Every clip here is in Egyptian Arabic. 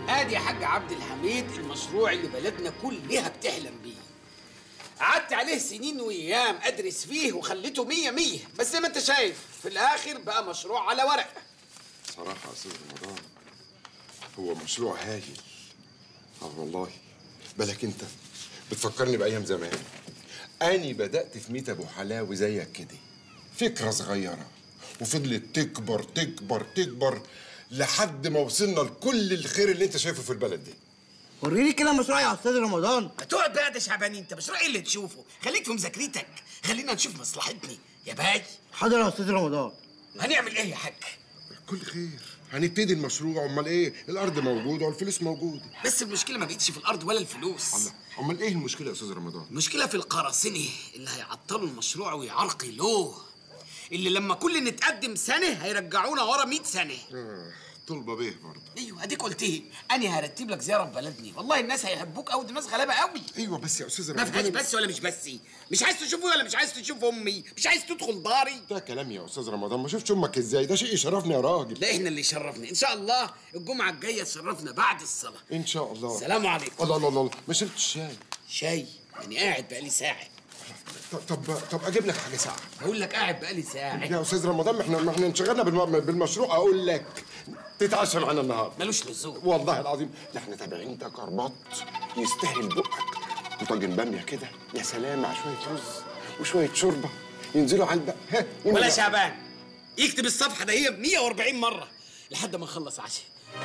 ادي يا حاج عبد الحميد المشروع اللي بلدنا كلها بتحلم بيه قعدت عليه سنين وايام ادرس فيه وخليته مية مية بس زي ما انت شايف في الاخر بقى مشروع على ورق صراحة يا أستاذ رمضان هو مشروع هايل اه والله بالك أنت بتفكرني بأيام زمان أني بدأت في ميت أبو حلاوي زيك كده فكرة صغيرة وفضلت تكبر تكبر تكبر لحد ما وصلنا لكل الخير اللي أنت شايفه في البلد دي وريني كده مشروع يا استاذ رمضان ما تقعد بقى ده شعبان انت مشروع ايه اللي تشوفه خليك في مذاكرتك خلينا نشوف مصلحتنا يا باي حاضر يا استاذ رمضان هنعمل ايه يا حاج كل خير هنبتدي المشروع امال ايه الارض موجوده والفلوس موجوده بس المشكله ما بقتش في الارض ولا الفلوس الله امال ايه المشكله يا استاذ رمضان المشكله في القراصنه اللي هيعطلوا المشروع ويعرقلوه اللي لما كل نتقدم سنه هيرجعونا ورا 100 سنه آه، طلبه بيه برضه ايوه اديك قلت ايه انا هرتب لك زياره في بلدني والله الناس هيحبوك قوي دي ناس غلابه قوي ايوه بس يا استاذ ما فيهاش رمضان بس ولا مش بس مش عايز تشوفه ولا مش عايز تشوف امي مش عايز تدخل داري ده كلام يا استاذ رمضان ما شفتش امك ازاي ده شيء يشرفني يا راجل لا احنا اللي شرفنا ان شاء الله الجمعه الجايه تشرفنا بعد الصلاه ان شاء الله سلام عليكم الله الله الله ما شربتش شاي شاي يعني قاعد بقالي ساعه طب طب طب اجيب لك حاجه ساعه بقول لك قاعد بقالي ساعه يا استاذ رمضان ما احنا ما احنا انشغلنا بالم- بالمشروع اقول لك تتعشى معانا النهارده ملوش لزوم والله العظيم ده احنا تابعين ده كرباط يستاهل بقك وطاجن باميه كده يا سلام مع شويه رز وشويه شوربه ينزلوا على البق ها ولا ونبقى- شعبان يكتب الصفحه ده هي 140 مره لحد ما نخلص عشاء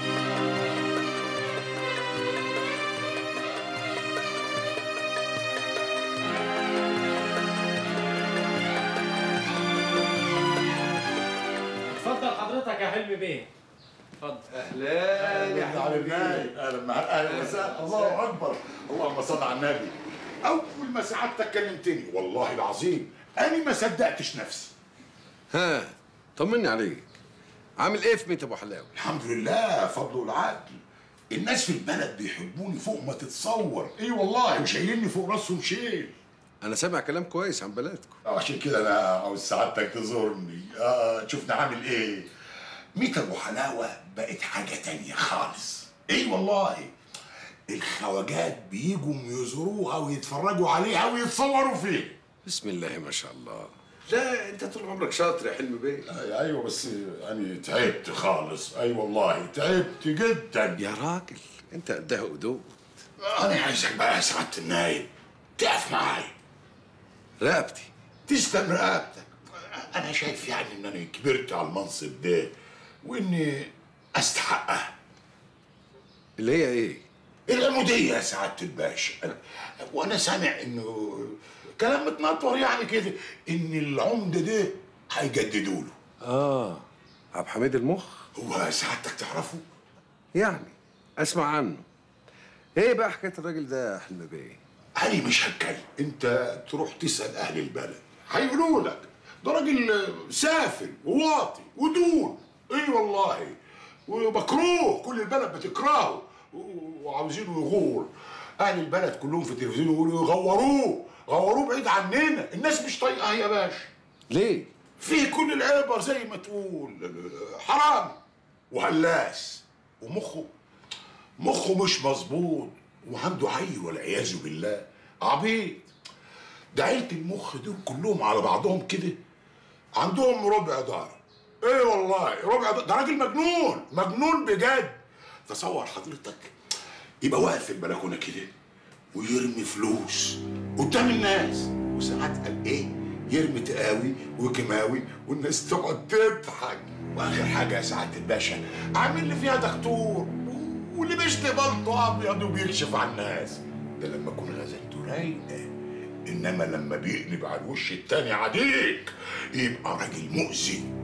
اتفضل حضرتك يا حلمي بيه اتفضل اهلا يا حبيبي اهلا معاك اهلا وسهلا الله اكبر اللهم صل على النبي اول ما سعادتك كلمتني والله العظيم انا ما صدقتش نفسي ها طمني عليك عامل ايه في ميت ابو حلاوه الحمد لله فضل والعدل الناس في البلد بيحبوني فوق ما تتصور ايه والله وشايلني فوق راسهم شيل انا سامع كلام كويس عن بلدكم عشان كده انا عاوز سعادتك تزورني اه شوفنا عامل ايه ميت ابو حلاوه بقت حاجه تانية خالص ايه والله الخواجات بيجوا يزوروها ويتفرجوا عليها ويتصوروا فيها بسم الله ما شاء الله لا انت طول عمرك شاطر يا حلمي بيه أي- ايوه بس انا تعبت خالص اي والله تعبت جدا يا راجل انت قدها قدود انا عايزك بقى يا سعاده النايب تقف معايا رقبتي تسلم رقبتك انا شايف يعني ان انا كبرت على المنصب ده واني استحقها اللي هي ايه العمودية يا سعادة الباشا أنا- وأنا سامع إنه كلام متنطور يعني كده إن العمدة ده هيجددوا له اه عبد الحميد المخ هو سعادتك تعرفه؟ يعني اسمع عنه ايه بقى حكايه الراجل ده يا حلمي بيه أنا مش هتكلم أنت تروح تسأل أهل البلد هيقولوا لك ده راجل سافل وواطي ودون إي والله ومكروه كل البلد بتكرهه و- وعاوزينه يغور أهل البلد كلهم في التلفزيون يقولوا يغوروه غوروه بعيد عننا الناس مش طايقاه يا باشا ليه فيه كل العبر زي ما تقول حرام وهلاس ومخه مخه مش مظبوط وعنده عي والعياذ بالله عبيط ده عيلة المخ دول كلهم على بعضهم كده عندهم ربع دار ايه والله ربع دار ده راجل مجنون مجنون بجد تصور حضرتك يبقى واقف في البلكونه كده ويرمي فلوس قدام الناس وساعات قال ايه يرمي تقاوي وكيماوي والناس تقعد تضحك واخر حاجه يا سعاده الباشا عامل لي فيها دكتور ولبس لي بلطو ابيض وبيكشف على الناس ده لما اكون غزلته رايقه انما لما بيقلب على الوش التاني عديك يبقى راجل مؤذي